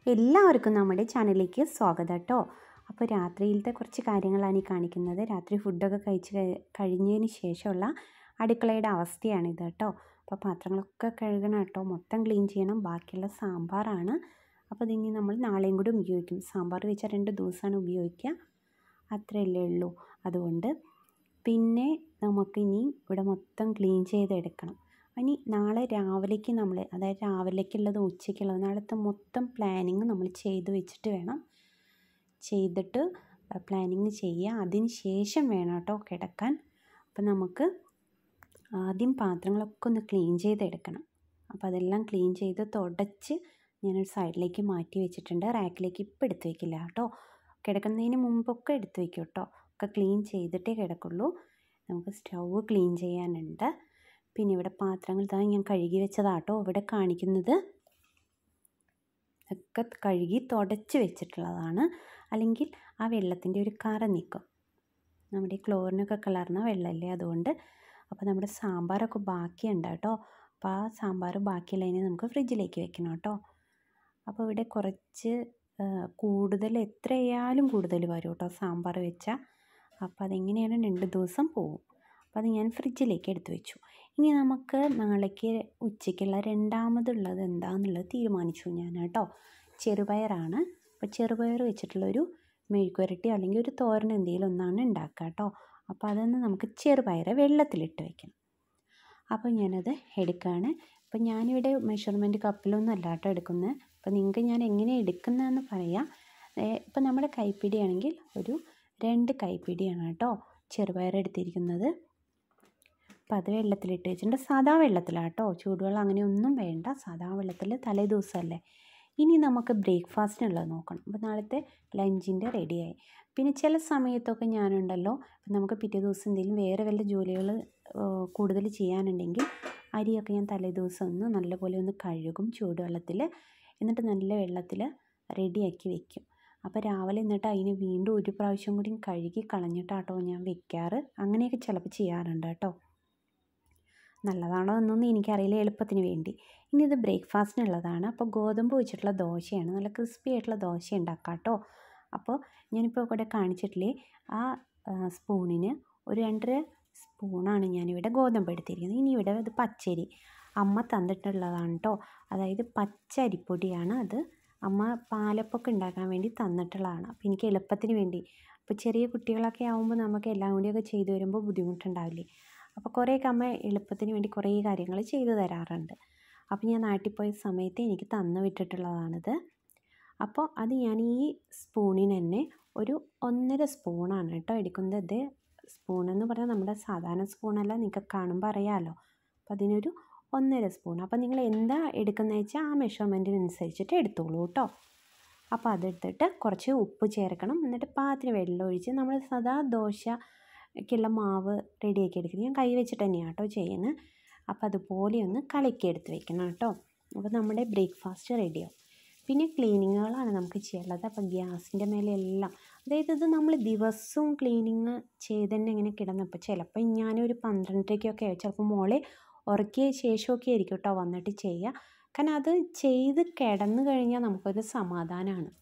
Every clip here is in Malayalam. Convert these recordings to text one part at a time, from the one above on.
എല്ലാവർക്കും നമ്മുടെ ചാനലിലേക്ക് സ്വാഗതം കേട്ടോ അപ്പോൾ രാത്രിയിലത്തെ കുറച്ച് കാര്യങ്ങളാണ് ഈ കാണിക്കുന്നത് രാത്രി ഫുഡൊക്കെ കഴിച്ച് കഴി- കഴിഞ്ഞതിന് ശേഷമുള്ള അടുക്കളയുടെ അവസ്ഥയാണിത് കേട്ടോ അപ്പോൾ പാത്രങ്ങളൊക്കെ കഴുകണം കേട്ടോ മൊത്തം ക്ലീൻ ചെയ്യണം ബാക്കിയുള്ള സാമ്പാറാണ് അപ്പോൾ ഇതിനി നമ്മൾ നാളെയും കൂടി ഉപയോഗിക്കും സാമ്പാർ വെച്ചാൽ രണ്ട് ദിവസമാണ് ഉപയോഗിക്കുക അത്രയല്ലേ ഉള്ളൂ അതുകൊണ്ട് പിന്നെ നമുക്കിനി ഇവിടെ മൊത്തം ക്ലീൻ ചെയ്തെടുക്കണം ഇനി നാളെ രാവിലേക്ക് നമ്മൾ അതായത് രാവിലേക്കുള്ളതും ഉച്ചയ്ക്കുള്ളതും നാളത്തെ മൊത്തം പ്ലാനിങ് നമ്മൾ ചെയ്ത് വെച്ചിട്ട് വേണം ചെയ്തിട്ട് പ്ലാനിങ് ചെയ്യുക അതിന് ശേഷം വേണം കേട്ടോ കിടക്കാൻ അപ്പം നമുക്ക് ആദ്യം പാത്രങ്ങളൊക്കെ ഒന്ന് ക്ലീൻ ചെയ്തെടുക്കണം അപ്പോൾ അതെല്ലാം ക്ലീൻ ചെയ്ത് തുടച്ച് ഞാനൊരു സൈഡിലേക്ക് മാറ്റി വെച്ചിട്ടുണ്ട് റാക്കിലേക്ക് ഇപ്പം എടുത്ത് വെക്കില്ല കേട്ടോ കിടക്കുന്നതിന് മുമ്പൊക്കെ എടുത്ത് വെക്കും കേട്ടോ ഒക്കെ ക്ലീൻ ചെയ്തിട്ടേ കിടക്കുള്ളൂ നമുക്ക് സ്റ്റൗവ് ക്ലീൻ ചെയ്യാനുണ്ട് പിന്നെ ഇവിടെ പാത്രങ്ങൾ ഇതാ ഞാൻ കഴുകി വെച്ചതാട്ടോ ഇവിടെ കാണിക്കുന്നത് ഒക്കെ കഴുകി തുടച്ച് വെച്ചിട്ടുള്ളതാണ് അല്ലെങ്കിൽ ആ വെള്ളത്തിൻ്റെ ഒരു കറ നിൽക്കും നമ്മുടെ ഈ ക്ലോറിനൊക്കെ കലർന്ന വെള്ളമല്ലേ അതുകൊണ്ട് അപ്പോൾ നമ്മുടെ സാമ്പാറൊക്കെ ബാക്കിയുണ്ട് കേട്ടോ അപ്പോൾ ആ സാമ്പാർ ബാക്കിയുള്ളതിനെ നമുക്ക് ഫ്രിഡ്ജിലേക്ക് വെക്കണം കേട്ടോ അപ്പോൾ ഇവിടെ കുറച്ച് ആ, കൂടുതൽ എത്രയായാലും കൂടുതൽ വരും കേട്ടോ സാമ്പാർ വെച്ചാൽ അപ്പോൾ അതെങ്ങനെയാണ് രണ്ട് ദിവസം പോകും അപ്പോൾ അത് ഞാൻ ഫ്രിഡ്ജിലേക്ക് എടുത്തു വെച്ചു ഇനി നമുക്ക് നാളേക്ക് ഉച്ചയ്ക്കുള്ള രണ്ടാമതുള്ളത് എന്താണെന്നുള്ളത് തീരുമാനിച്ചു ഞാൻ കേട്ടോ ചെറുപയറാണ് അപ്പോൾ ചെറുപയർ വെച്ചിട്ടുള്ളൊരു മെഴുക്കുരട്ടി അല്ലെങ്കിൽ ഒരു തോരൻ എന്തെങ്കിലും ഒന്നാണ് ഉണ്ടാക്കുക കേട്ടോ അപ്പോൾ അതൊന്ന് നമുക്ക് ചെറുപയറ് വെള്ളത്തിലിട്ട് വെക്കണം അപ്പോൾ ഞാനത് എടുക്കുകയാണ് അപ്പോൾ ഞാനിവിടെ മെഷർമെൻറ്റ് കപ്പിലൊന്നും അല്ല കേട്ടോ എടുക്കുന്നത് അപ്പോൾ നിങ്ങൾക്ക് ഞാൻ എങ്ങനെ എടുക്കുന്നതെന്ന് പറയാം ഇപ്പം നമ്മുടെ കൈപ്പിടിയാണെങ്കിൽ ഒരു രണ്ട് കൈപ്പിടിയാണ് കേട്ടോ ചെറുപയർ എടുത്തിരിക്കുന്നത് അപ്പോൾ അത് വെള്ളത്തിലിട്ട് വെച്ചിട്ടുണ്ട് സാദാ വെള്ളത്തിലാണ് കേട്ടോ ചൂടുവെള്ളം അങ്ങനെ ഒന്നും വേണ്ട സാദാ വെള്ളത്തിൽ തലേ ദിവസമല്ലേ ഇനി നമുക്ക് ബ്രേക്ക്ഫാസ്റ്റിനുള്ളത് നോക്കണം അപ്പോൾ നാളത്തെ ലഞ്ചിൻ്റെ റെഡിയായി പിന്നെ ചില സമയത്തൊക്കെ ഞാനുണ്ടല്ലോ ഇപ്പം നമുക്ക് പിറ്റേ ദിവസം എന്തെങ്കിലും വേറെ വല്ല ജോലികൾ കൂടുതൽ ചെയ്യാനുണ്ടെങ്കിൽ അരിയൊക്കെ ഞാൻ തലേ ദിവസം ഒന്ന് നല്ലപോലെ ഒന്ന് കഴുകും ചൂടുവെള്ളത്തിൽ എന്നിട്ട് നല്ല വെള്ളത്തിൽ റെഡിയാക്കി വെക്കും അപ്പോൾ രാവിലെ എന്നിട്ട് അതിന് വീണ്ടും ഒരു പ്രാവശ്യം കൂടി കഴുകി കളഞ്ഞിട്ടാട്ടോ ഞാൻ വെക്കാറ് അങ്ങനെയൊക്കെ ചിലപ്പോൾ ചെയ്യാറുണ്ട് കേട്ടോ നല്ലതാണോ എന്നൊന്നും എനിക്കറിയില്ല എളുപ്പത്തിന് വേണ്ടി ഇനി ഇത് ബ്രേക്ക്ഫാസ്റ്റിനുള്ളതാണ് അപ്പോൾ ഗോതമ്പ് വെച്ചിട്ടുള്ള ദോശയാണ് നല്ല ക്രിസ്പി ആയിട്ടുള്ള ദോശ ഉണ്ടാക്കാം കേട്ടോ അപ്പോൾ ഞാനിപ്പോൾ ഇവിടെ കാണിച്ചിട്ടില്ലേ ആ ആ, സ്പൂണിന് ഒരു രണ്ടര സ്പൂണാണ് ഞാനിവിടെ ഗോതമ്പ് എടുത്തിരിക്കുന്നത് ഇനി ഇവിടെ ഇത് പച്ചരി അമ്മ തന്നിട്ടുള്ളതാണ് കേട്ടോ അതായത് പച്ച അരിപ്പൊടിയാണ് അത് അമ്മ പാലപ്പൊക്കെ ഉണ്ടാക്കാൻ വേണ്ടി തന്നിട്ടുള്ളതാണ് അപ്പോൾ എനിക്ക് എളുപ്പത്തിന് വേണ്ടി അപ്പോൾ ചെറിയ കുട്ടികളൊക്കെ ആകുമ്പോൾ നമുക്ക് എല്ലാം കൂടിയൊക്കെ ചെയ്തു വരുമ്പോൾ ബുദ്ധിമുട്ടുണ്ടാവില്ലേ അപ്പോൾ കുറേയൊക്കെ അമ്മ എളുപ്പത്തിന് വേണ്ടി കുറേ കാര്യങ്ങൾ ചെയ്തു തരാറുണ്ട് അപ്പോൾ ഞാൻ നാട്ടിൽ പോയ സമയത്ത് എനിക്ക് തന്നു വിട്ടിട്ടുള്ളതാണിത് അപ്പോൾ അത് ഞാൻ ഈ സ്പൂണിന് തന്നെ ഒരു ഒന്നര സ്പൂണാണ് കേട്ടോ എടുക്കുന്നത് ഇത് സ്പൂൺ എന്ന് പറഞ്ഞാൽ നമ്മുടെ സാധാരണ സ്പൂണല്ല നിങ്ങൾക്ക് കാണുമ്പോൾ അറിയാമല്ലോ അപ്പോൾ അതിനൊരു ഒന്നര സ്പൂൺ അപ്പോൾ നിങ്ങൾ എന്താ എടുക്കുന്നത് വെച്ചാൽ ആ മെഷർമെൻറ്റിനനുസരിച്ചിട്ട് എടുത്തോളൂ കേട്ടോ അപ്പോൾ അതെടുത്തിട്ട് കുറച്ച് ഉപ്പ് ചേർക്കണം എന്നിട്ട് പാത്തിന് വെള്ളം ഒഴിച്ച് നമ്മൾ സദാ ദോശയ്ക്കുള്ള മാവ് റെഡിയാക്കി എടുക്കുന്നത് ഞാൻ കൈ വെച്ചിട്ട് തന്നെയാണ് കേട്ടോ ചെയ്യുന്നത് അപ്പോൾ അതുപോലെ ഒന്ന് കലക്കി എടുത്ത് വെക്കണം കേട്ടോ അപ്പോൾ നമ്മുടെ ബ്രേക്ക്ഫാസ്റ്റ് റെഡിയാവും പിന്നെ ക്ലീനിങ്ങുകളാണ് നമുക്ക് ചെയ്യാനുള്ളത് അപ്പോൾ ഗ്യാസിൻ്റെ മേലെ എല്ലാം അതായത് ഇത് നമ്മൾ ദിവസവും ക്ലീനിങ് ചെയ്ത് തന്നെ ഇങ്ങനെ കിടന്നപ്പോൾ ചിലപ്പോൾ ഞാനൊരു പന്ത്രണ്ടരയ്ക്കൊക്കെ ചിലപ്പോൾ മോളെ ഉറക്കിയ ശേഷമൊക്കെ ആയിരിക്കും കേട്ടോ വന്നിട്ട് ചെയ്യുക കാരണം അത് ചെയ്ത് കിടന്നു കഴിഞ്ഞാൽ നമുക്കൊരു സമാധാനമാണ്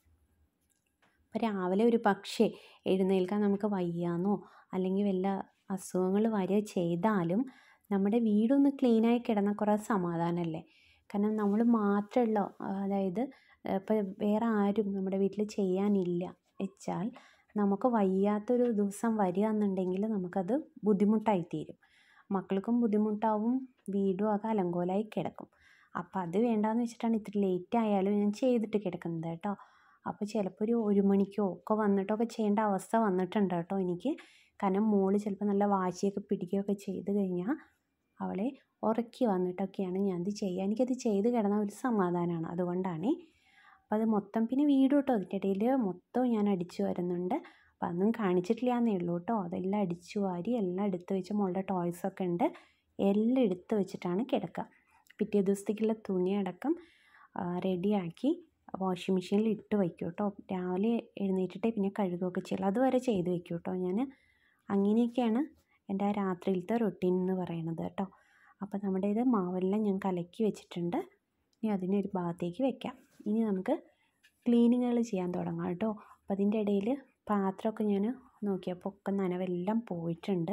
അപ്പോൾ രാവിലെ ഒരു പക്ഷേ എഴുന്നേൽക്കാൻ നമുക്ക് വയ്യാന്നോ അല്ലെങ്കിൽ വല്ല അസുഖങ്ങൾ വരിക ചെയ്താലും നമ്മുടെ വീടൊന്ന് ക്ലീനായി കിടന്നാൽ കുറേ സമാധാനമല്ലേ കാരണം നമ്മൾ മാത്രമുള്ള അതായത് ഇപ്പോൾ വേറെ ആരും നമ്മുടെ വീട്ടിൽ ചെയ്യാനില്ല വെച്ചാൽ നമുക്ക് വയ്യാത്തൊരു ദിവസം വരിക എന്നുണ്ടെങ്കിൽ നമുക്കത് ബുദ്ധിമുട്ടായി തീരും മക്കൾക്കും ബുദ്ധിമുട്ടാവും വീടും ആകെ അലങ്കോലായി കിടക്കും അപ്പോൾ അത് വേണ്ടാന്ന് വെച്ചിട്ടാണ് ഇത്തിരി ലേറ്റ് ആയാലും ഞാൻ ചെയ്തിട്ട് കിടക്കുന്നത് കേട്ടോ അപ്പോൾ ചിലപ്പോൾ ഒരു ഒരു മണിക്കോ ഒക്കെ വന്നിട്ടൊക്കെ ചെയ്യേണ്ട അവസ്ഥ വന്നിട്ടുണ്ട് കേട്ടോ എനിക്ക് കാരണം മോള് ചിലപ്പോൾ നല്ല വാശിയൊക്കെ പിടിക്കുകയൊക്കെ ചെയ്ത് കഴിഞ്ഞാൽ അവളെ ഉറക്കി വന്നിട്ടൊക്കെയാണ് ഞാനത് ചെയ്യുക എനിക്കത് ചെയ്ത് കിടന്നാൽ ഒരു സമാധാനമാണ് അതുകൊണ്ടാണ് അപ്പോൾ അത് മൊത്തം പിന്നെ വീട് കേട്ടോ അതിൻ്റെ ഇടയിൽ മൊത്തം ഞാൻ അടിച്ചു വരുന്നുണ്ട് അപ്പോൾ അതൊന്നും കാണിച്ചിട്ടില്ല എന്നേ ഉള്ളൂ കേട്ടോ അതെല്ലാം അടിച്ചു വാരി എല്ലാം എടുത്ത് വെച്ച് മോളുടെ ടോയ്സൊക്കെ ഉണ്ട് എല്ലാം എടുത്ത് വെച്ചിട്ടാണ് കിടക്കുക പിറ്റേ ദിവസത്തേക്കുള്ള തുണി അടക്കം റെഡിയാക്കി വാഷിംഗ് മെഷീനിൽ ഇട്ട് വയ്ക്കും കേട്ടോ രാവിലെ എഴുന്നേറ്റിട്ടേ പിന്നെ കഴുകുകയൊക്കെ ചെയ്യുള്ളൂ അതുവരെ ചെയ്ത് വയ്ക്കും കേട്ടോ ഞാൻ അങ്ങനെയൊക്കെയാണ് എൻ്റെ ആ രാത്രിയിലത്തെ റൊട്ടീൻ എന്ന് പറയുന്നത് കേട്ടോ അപ്പോൾ നമ്മുടെ ഇത് മാവെല്ലാം ഞാൻ കലക്കി വെച്ചിട്ടുണ്ട് ഇനി അതിനെ ഒരു ഭാഗത്തേക്ക് വെക്കാം ഇനി നമുക്ക് ക്ലീനിങ്ങുകൾ ചെയ്യാൻ തുടങ്ങാം കേട്ടോ അപ്പോൾ അതിൻ്റെ ഇടയിൽ പാത്രമൊക്കെ ഞാൻ നോക്കിയപ്പോൾ ഒക്കെ നനവെല്ലാം പോയിട്ടുണ്ട്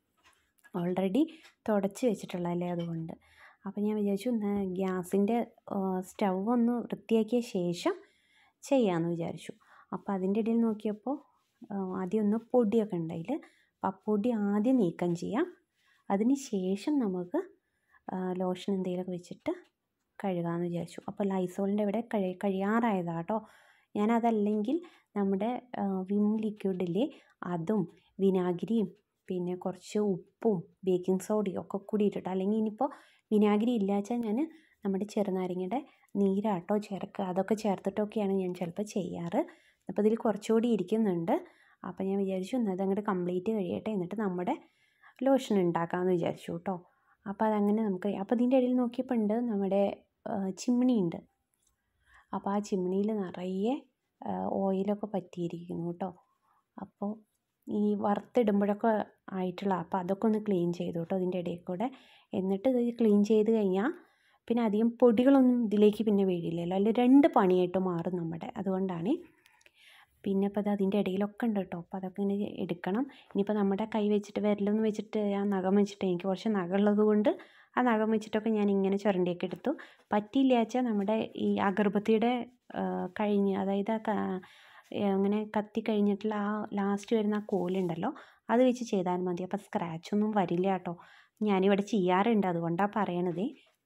ഓൾറെഡി തുടച്ച് വെച്ചിട്ടുള്ളതല്ലേ അതുകൊണ്ട് അപ്പോൾ ഞാൻ വിചാരിച്ചു ഗ്യാസിൻ്റെ സ്റ്റൗ ഒന്ന് വൃത്തിയാക്കിയ ശേഷം ചെയ്യാമെന്ന് വിചാരിച്ചു അപ്പോൾ അതിൻ്റെ ഇടയിൽ നോക്കിയപ്പോൾ ആദ്യം ഒന്ന് പൊടിയൊക്കെ ഉണ്ടായിൽ അപ്പോൾ ആ പൊടി ആദ്യം നീക്കം ചെയ്യാം അതിന് ശേഷം നമുക്ക് ലോഷൻ എന്തെങ്കിലുമൊക്കെ വെച്ചിട്ട് കഴുകാമെന്ന് വിചാരിച്ചു അപ്പോൾ ലൈസോളിൻ്റെ ഇവിടെ കഴി കഴിയാറായതാണ് കേട്ടോ ഞാനതല്ലെങ്കിൽ നമ്മുടെ വിം ലിക്വിഡിലെ അതും വിനാഗിരിയും പിന്നെ കുറച്ച് ഉപ്പും ബേക്കിംഗ് സോഡയും ഒക്കെ കൂടി ഇട്ടിട്ട് അല്ലെങ്കിൽ ഇനിയിപ്പോൾ വിനാഗിരി ഇല്ലാച്ചാൽ ഞാൻ നമ്മുടെ ചെറുനാരങ്ങയുടെ നീരാട്ടോ ചേർക്കുക അതൊക്കെ ചേർത്തിട്ടൊക്കെയാണ് ഞാൻ ചിലപ്പോൾ ചെയ്യാറ് അപ്പോൾ ഇതിൽ കുറച്ചുകൂടി ഇരിക്കുന്നുണ്ട് അപ്പോൾ ഞാൻ വിചാരിച്ചു എന്നാൽ അതങ്ങോട്ട് കംപ്ലീറ്റ് കഴിയട്ടെ എന്നിട്ട് നമ്മുടെ ലോഷൻ ഉണ്ടാക്കാമെന്ന് വിചാരിച്ചു കേട്ടോ അപ്പോൾ അതങ്ങനെ നമുക്ക് അപ്പോൾ ഇതിൻ്റെ ഇടയിൽ നോക്കിയപ്പോൾ ഉണ്ട് നമ്മുടെ ചിമ്മിണി ഉണ്ട് അപ്പോൾ ആ ചിമ്മിണിയിൽ നിറയെ ഓയിലൊക്കെ പറ്റിയിരിക്കുന്നു കേട്ടോ അപ്പോൾ ഈ വറുത്തിടുമ്പോഴൊക്കെ ആയിട്ടുള്ള അപ്പോൾ അതൊക്കെ ഒന്ന് ക്ലീൻ ചെയ്തു കേട്ടോ അതിൻ്റെ ഇടയിൽ കൂടെ എന്നിട്ട് ഇത് ക്ലീൻ ചെയ്ത് കഴിഞ്ഞാൽ പിന്നെ അധികം പൊടികളൊന്നും ഇതിലേക്ക് പിന്നെ വീഴില്ലല്ലോ അതിൽ രണ്ട് പണിയായിട്ട് മാറും നമ്മുടെ അതുകൊണ്ടാണ് പിന്നെ ഇപ്പോൾ അത് അതിൻ്റെ ഇടയിലൊക്കെ ഉണ്ട് കേട്ടോ അപ്പോൾ അതൊക്കെ ഇങ്ങനെ എടുക്കണം ഇനിയിപ്പോൾ നമ്മുടെ കൈ വെച്ചിട്ട് വിരലൊന്നും വെച്ചിട്ട് ആ നഖം വെച്ചിട്ട് എനിക്ക് കുറച്ച് നഖമുള്ളത് കൊണ്ട് ആ നഖം വെച്ചിട്ടൊക്കെ ഞാൻ ഇങ്ങനെ ചുരണ്ടിയൊക്കെ എടുത്തു പറ്റിയില്ല വെച്ചാൽ നമ്മുടെ ഈ അഗർബത്തിയുടെ കഴിഞ്ഞ് അതായത് അങ്ങനെ കത്തി കഴിഞ്ഞിട്ടുള്ള ആ ലാസ്റ്റ് വരുന്ന ആ കോലുണ്ടല്ലോ അത് വെച്ച് ചെയ്താൽ മതി അപ്പോൾ സ്ക്രാച്ചൊന്നും വരില്ല കേട്ടോ ഞാനിവിടെ ചെയ്യാറുണ്ട് അതുകൊണ്ടാണ് പറയണത്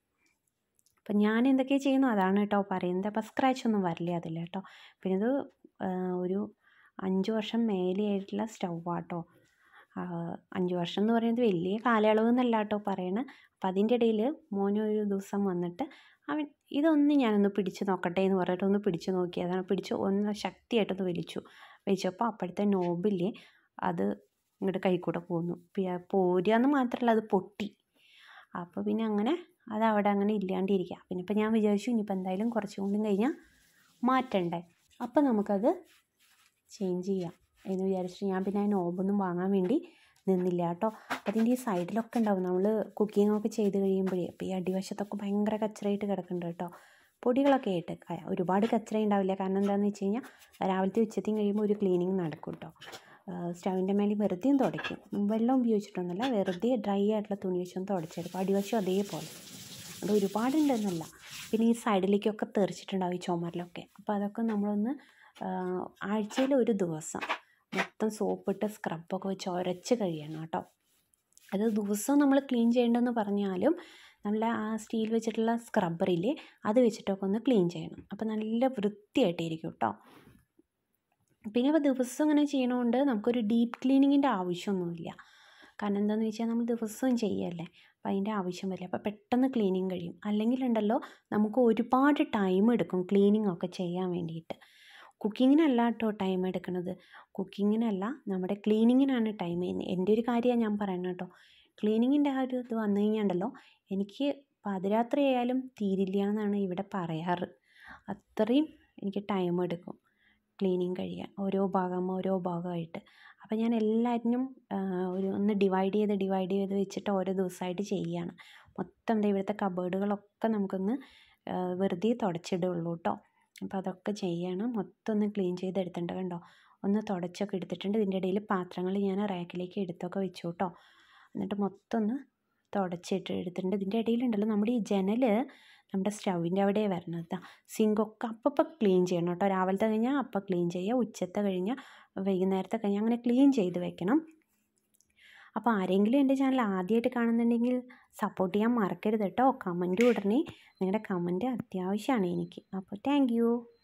അപ്പം ഞാൻ എന്തൊക്കെയാണ് ചെയ്യുന്നു അതാണ് കേട്ടോ പറയുന്നത് അപ്പോൾ സ്ക്രാച്ച് ഒന്നും വരില്ല അതിൽ കേട്ടോ പിന്നെ ഇത് ഒരു അഞ്ച് വർഷം മേലെയായിട്ടുള്ള സ്റ്റൗവാട്ടോ അഞ്ച് വർഷം എന്ന് പറയുന്നത് വലിയ കാലയളവ് എന്നല്ല കേട്ടോ പറയണത് അപ്പം അതിൻ്റെ ഇടയിൽ മോനൊരു ദിവസം വന്നിട്ട് അവൻ ഇതൊന്ന് ഞാനൊന്ന് പിടിച്ച് നോക്കട്ടെ എന്ന് പറഞ്ഞിട്ട് ഒന്ന് പിടിച്ച് നോക്കിയതാണ് പിടിച്ച് ഒന്ന് ശക്തിയായിട്ടൊന്ന് വലിച്ചു വലിച്ചപ്പോൾ അപ്പോഴത്തെ നോബില്ലേ അത് ഇങ്ങോട്ട് കൈ കൂടെ പോന്നു പോരുകയെന്ന് മാത്രമല്ല അത് പൊട്ടി അപ്പോൾ പിന്നെ അങ്ങനെ അത് അവിടെ അങ്ങനെ ഇല്ലാണ്ടിരിക്കുക പിന്നെ ഇപ്പം ഞാൻ വിചാരിച്ചു ഇനിയിപ്പോൾ എന്തായാലും കുറച്ചും കൂടി കഴിഞ്ഞാൽ മാറ്റണ്ടേ അപ്പോൾ നമുക്കത് ചേഞ്ച് ചെയ്യാം എന്ന് വിചാരിച്ചിട്ട് ഞാൻ പിന്നെ ആ നോബൊന്നും വാങ്ങാൻ വേണ്ടി നിന്നില്ല കേട്ടോ അപ്പോൾ അതിൻ്റെ ഈ സൈഡിലൊക്കെ ഉണ്ടാവും നമ്മൾ കുക്കിംഗ് ഒക്കെ ചെയ്ത് കഴിയുമ്പോഴേ അപ്പോൾ ഈ അടിവശത്തൊക്കെ ഭയങ്കര കച്ചറയായിട്ട് കിടക്കുന്നുണ്ട് കേട്ടോ പൊടികളൊക്കെ ആയിട്ട് ഒരുപാട് കച്ചറ ഉണ്ടാവില്ല കാരണം എന്താണെന്ന് വെച്ച് കഴിഞ്ഞാൽ രാവിലത്തെ ഉച്ചത്തെയും കഴിയുമ്പോൾ ഒരു ക്ലീനിങ് നടക്കും കേട്ടോ സ്റ്റവിൻ്റെ മേലെ വെറുതെയും തുടയ്ക്കും വെള്ളം ഉപയോഗിച്ചിട്ടൊന്നുമല്ല വെറുതെ ഡ്രൈ ആയിട്ടുള്ള തുണി വെച്ചൊന്ന് തുടച്ചെടുക്കും അടിവശം അതേപോലെ അത് ഒരുപാടുണ്ടെന്നല്ല പിന്നെ ഈ സൈഡിലേക്കൊക്കെ തെറിച്ചിട്ടുണ്ടാവും ഈ ചുമരിലൊക്കെ അപ്പോൾ അതൊക്കെ നമ്മളൊന്ന് ആഴ്ചയിൽ ഒരു ദിവസം മൊത്തം സോപ്പിട്ട് സ്ക്രബൊക്കെ വെച്ച് ഉരച്ച് കഴിയണം കേട്ടോ അത് ദിവസം നമ്മൾ ക്ലീൻ ചെയ്യേണ്ടതെന്ന് പറഞ്ഞാലും നമ്മൾ ആ സ്റ്റീൽ വെച്ചിട്ടുള്ള സ്ക്രബ്ബറില്ലേ അത് വെച്ചിട്ടൊക്കെ ഒന്ന് ക്ലീൻ ചെയ്യണം അപ്പോൾ നല്ല വൃത്തിയായിട്ടിരിക്കും കേട്ടോ പിന്നെ ഇപ്പോൾ ദിവസം ഇങ്ങനെ ചെയ്യണതുകൊണ്ട് നമുക്കൊരു ഡീപ്പ് ക്ലീനിങ്ങിൻ്റെ ആവശ്യമൊന്നുമില്ല കാരണം എന്താണെന്ന് വെച്ചാൽ നമ്മൾ ദിവസവും ചെയ്യല്ലേ അപ്പോൾ അതിൻ്റെ ആവശ്യം വരില്ല അപ്പോൾ പെട്ടെന്ന് ക്ലീനിങ് കഴിയും അല്ലെങ്കിൽ ഉണ്ടല്ലോ നമുക്ക് ഒരുപാട് ടൈം എടുക്കും ക്ലീനിങ് ഒക്കെ ചെയ്യാൻ വേണ്ടിയിട്ട് കുക്കിങ്ങിനല്ല കേട്ടോ ടൈം എടുക്കുന്നത് കുക്കിങ്ങിനല്ല നമ്മുടെ ക്ലീനിങ്ങിനാണ് ടൈം എൻ്റെ ഒരു കാര്യമാണ് ഞാൻ പറയുന്നത് കേട്ടോ ക്ലീനിങ്ങിൻ്റെ ആ ഒരു ഇത് വന്നു കഴിഞ്ഞാണ്ടല്ലോ എനിക്ക് പാതിരാത്രി ആയാലും തീരില്ല എന്നാണ് ഇവിടെ പറയാറ് അത്രയും എനിക്ക് ടൈം എടുക്കും ക്ലീനിങ് കഴിയാൻ ഓരോ ഭാഗം ഓരോ ഭാഗമായിട്ട് അപ്പോൾ ഞാൻ എല്ലാറ്റിനും ഒരു ഒന്ന് ഡിവൈഡ് ചെയ്ത് ഡിവൈഡ് ചെയ്ത് വെച്ചിട്ട് ഓരോ ദിവസമായിട്ട് ചെയ്യുകയാണ് മൊത്തം ഇവിടുത്തെ കബേർഡുകളൊക്കെ നമുക്കൊന്ന് വെറുതെ തുടച്ചിടുള്ളൂ കേട്ടോ അപ്പോൾ അതൊക്കെ ചെയ്യണം മൊത്തം ഒന്ന് ക്ലീൻ ചെയ്തെടുത്തിട്ടുണ്ട് കണ്ടോ ഒന്ന് തുടച്ചൊക്കെ എടുത്തിട്ടുണ്ട് ഇതിൻ്റെ ഇടയിൽ പാത്രങ്ങൾ ഞാൻ റാക്കിലേക്ക് എടുത്തൊക്കെ വെച്ചു കേട്ടോ എന്നിട്ട് മൊത്തം ഒന്ന് തുടച്ചിട്ട് എടുത്തിട്ടുണ്ട് ഇതിൻ്റെ ഇടയിലുണ്ടല്ലോ നമ്മുടെ ഈ ജനൽ നമ്മുടെ സ്റ്റൗവിൻ്റെ അവിടെ വരണത് സിങ്കൊക്കെ അപ്പം ക്ലീൻ ചെയ്യണം കേട്ടോ രാവിലത്തെ കഴിഞ്ഞാൽ അപ്പം ക്ലീൻ ചെയ്യുക ഉച്ചത്തെ കഴിഞ്ഞാൽ വൈകുന്നേരത്തെ കഴിഞ്ഞാൽ അങ്ങനെ ക്ലീൻ ചെയ്ത് വെക്കണം അപ്പോൾ ആരെങ്കിലും എൻ്റെ ചാനൽ ആദ്യമായിട്ട് കാണുന്നുണ്ടെങ്കിൽ സപ്പോർട്ട് ചെയ്യാൻ മറക്കരുത് കേട്ടോ കമൻറ്റ് ഇടണേ നിങ്ങളുടെ കമൻറ്റ് അത്യാവശ്യമാണ് എനിക്ക് അപ്പോൾ താങ്ക്